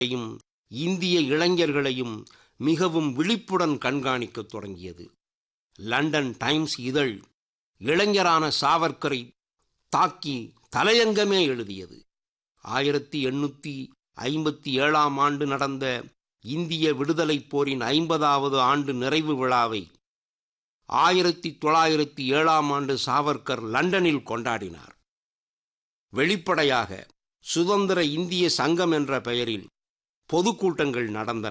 யும் இந்திய இளைஞர்களையும் மிகவும் விழிப்புடன் கண்காணிக்கத் தொடங்கியது லண்டன் டைம்ஸ் இதழ் இளைஞரான சாவர்க்கரை தாக்கி தலையங்கமே எழுதியது ஆயிரத்தி எண்ணூற்றி ஐம்பத்தி ஏழாம் ஆண்டு நடந்த இந்திய விடுதலைப் போரின் ஐம்பதாவது ஆண்டு நிறைவு விழாவை ஆயிரத்தி தொள்ளாயிரத்தி ஏழாம் ஆண்டு சாவர்கர் லண்டனில் கொண்டாடினார் வெளிப்படையாக சுதந்திர இந்திய சங்கம் என்ற பெயரில் பொதுக்கூட்டங்கள் நடந்தன